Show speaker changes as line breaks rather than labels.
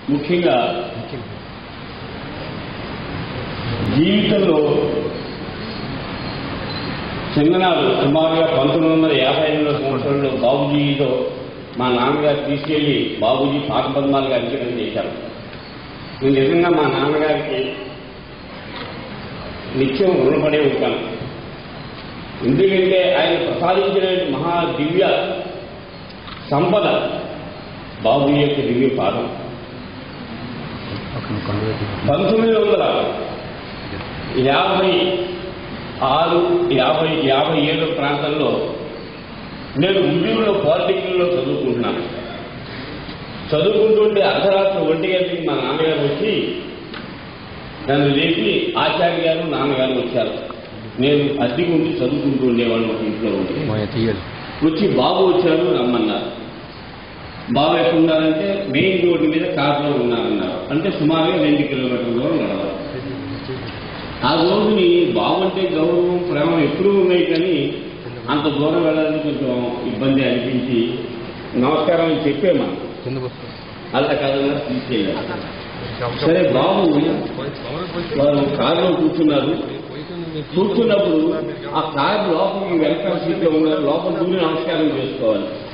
ముఖ్యంగా జీవితంలో చిన్ననాడు సుమారుగా పంతొమ్మిది వందల యాభై ఎనిమిదో సంవత్సరంలో బాబుజీతో మా నాన్నగారు తీసుకెళ్లి బాబుజీ పాత పద్మాలుగా అంకితం చేశారు నేను నిజంగా మా నాన్నగారికి నిత్యం రుణపడే ఉంటాను ఎందుకంటే ఆయన ప్రసాదించిన మహా దివ్య సంపద బాబుజీ యొక్క దివ్య పాదం పంతొమ్మిది వందల యాభై ఆరు యాభై యాభై ఏడు ప్రాంతంలో నేను గుంటూరులో పాలిటెక్నిక్లో చదువుకుంటున్నాను చదువుకుంటుంటే అర్ధరాత్రి ఒంటి గంటకి మా నాన్నగారు వచ్చి నన్ను లేపి ఆచార్య గారు నాన్నగారు వచ్చారు నేను అద్దెకు ఉండి చదువుకుంటూ ఉండేవాళ్ళు ఒక ఇంట్లో ఉండి
తీయాలి
వచ్చి బాబు వచ్చారు రమ్మన్నారు బాబు ఎక్కడున్నారంటే మెయిన్ రోడ్డు మీద కార్లో ఉన్నారన్నారు అంటే సుమారుగా రెండు కిలోమీటర్ల దూరం నడవాలి ఆ రోజుని బాబు అంటే గౌరవం ప్రేమ ఎప్పుడూ ఉన్నాయి కానీ అంత దూరం వెళ్ళాలని కొంచెం ఇబ్బంది అనిపించి నమస్కారం అని చెప్పే మనం
కిందకు
అలా కాదన్నా తీసుకెళ్ళారు సరే బాబు వారు కారులో కూర్చున్నారు కూర్చున్నప్పుడు ఆ కారు లోపలికి వెనకాల సీట్లో ఉన్నారు లోపల దూరి నమస్కారం చేసుకోవాలి